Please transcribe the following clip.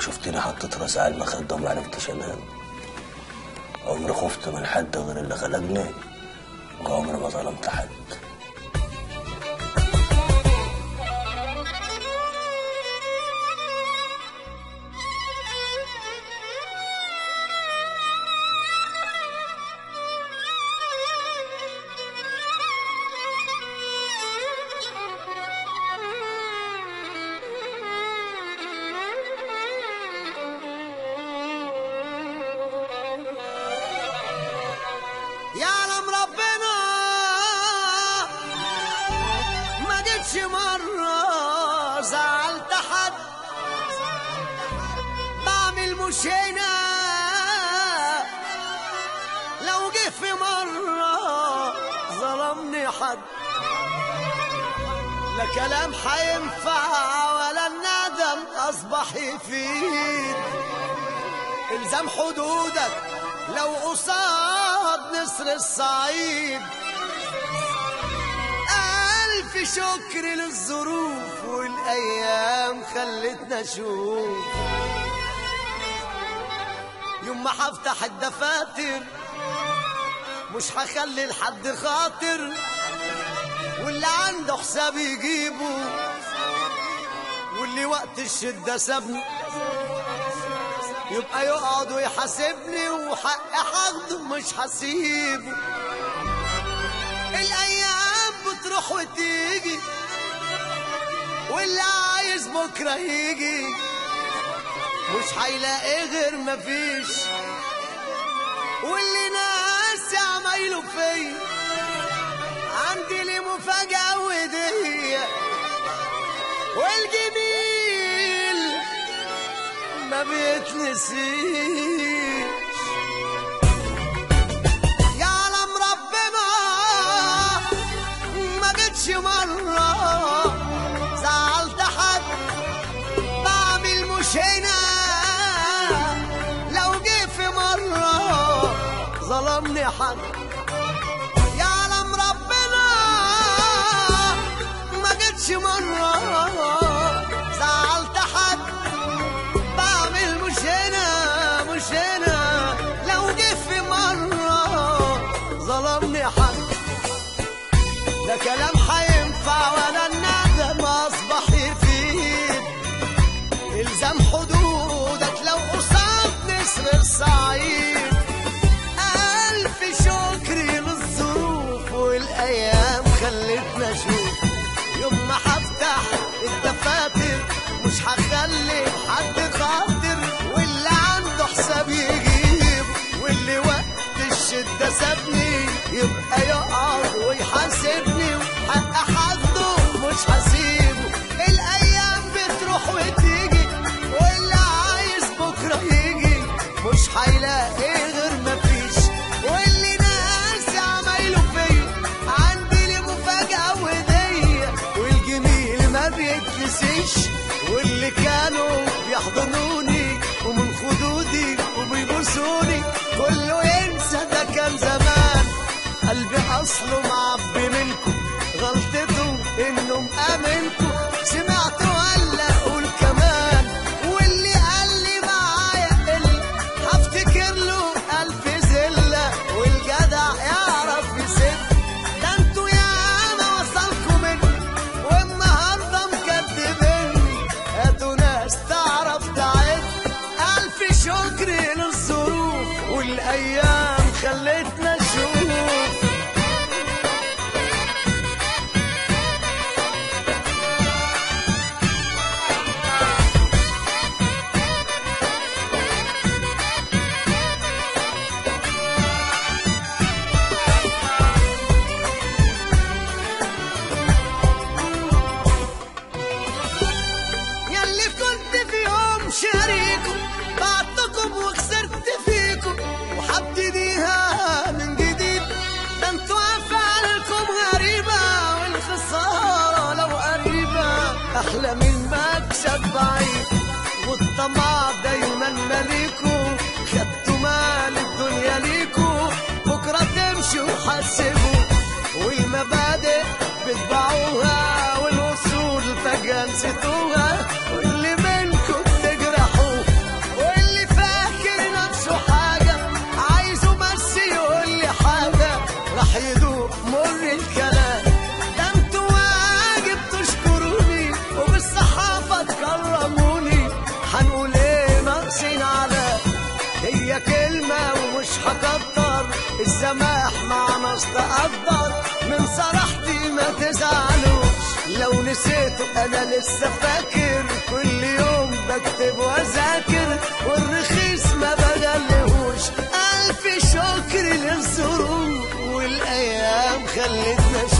وشفتني حطيت راسي على المخدة وما عرفتش انام عمري خفت من حد غير اللي خلقني وعمري ما ظلمت حد يعلم ربنا ما جيتش مرة زعلت حد بعمل مش هنا لو جه في مرة ظلمني حد لا كلام حينفع ولا الندم أصبح يفيد الزم حدودك لو قصاد نسر الصعيد ألف شكر للظروف والأيام خلتنا نشوف يوم ما هفتح الدفاتر مش هخلي لحد خاطر واللي عنده حساب يجيبه واللي وقت الشدة سابني يبقى يقعد ويحاسبني وحق حقه مش هسيبه الايام بتروح وتيجي واللي عايز بكره يجي مش هيلاقي غير مفيش واللي ناس عمايله فيا عندي لي مفاجأة ودية والجميل ما بيتنسيش يعلم ربنا ما جيتش مرة زعلت حد بعمل مش هنا لو جه في مرة ظلمني حد يعلم ربنا ما جيتش مرة زعلت حد بعمل مش هنا مش هنا لو جه في مرة ظلمني حد لا كلام حينفع ولا الندم أصبح يفيد الزم حدودك لو قصاد نسر الصعيد ألف شكر للظروف والأيام خلتنا نشوف يوم ما هفتح الدفاتر مش هخلي حد خاطر واللي عنده حساب يجيب واللي وقت الشدة سابني يبقى يقعد ويحاسبني وحق حده مش هسيبه الأيام بتروح وتيجي واللي عايز بكرة يجي مش هيلاقي غير مفيش واللي ناس عمايله فيا عندي لي مفاجأة ودية والجميل ما بيتنسيش واللي كانوا بيحضنوني ومن خدودي وبيبوسوني كله ينسى ده كان زمان قلبي اصله معبي منكم غلطته انه مأمنكم سمعت ولا اقول كمان واللي قال لي معايا قل هفتكر له الف زله والجدع يعرف يسد ده انتوا ياما وصلكم مني والنهارده مكدبيني هاتوا ناس تعرف تعد الف شكر للظروف والايام خلتنا نشوف ياللي كنت في يوم شريكم بعتكم وخسرت فيكم وحبتديها من جديد ده انتوا افعالكم غريبة والخسارة لو قريبة احلى من مكسب بعيد والطمع دايما مليكوا خدتوا مال الدنيا ليكوا بكرة تمشوا وحسبوا والمبادئ بتباعوها والاصول فجأة نسيتوها واللي منكم تجرحوا مع ناس تقدر من صراحتي ما تزعلوش لو نسيته انا لسه فاكر كل يوم بكتب واذاكر والرخيص ما بغلهوش الف شكر للظروف والايام خلتنا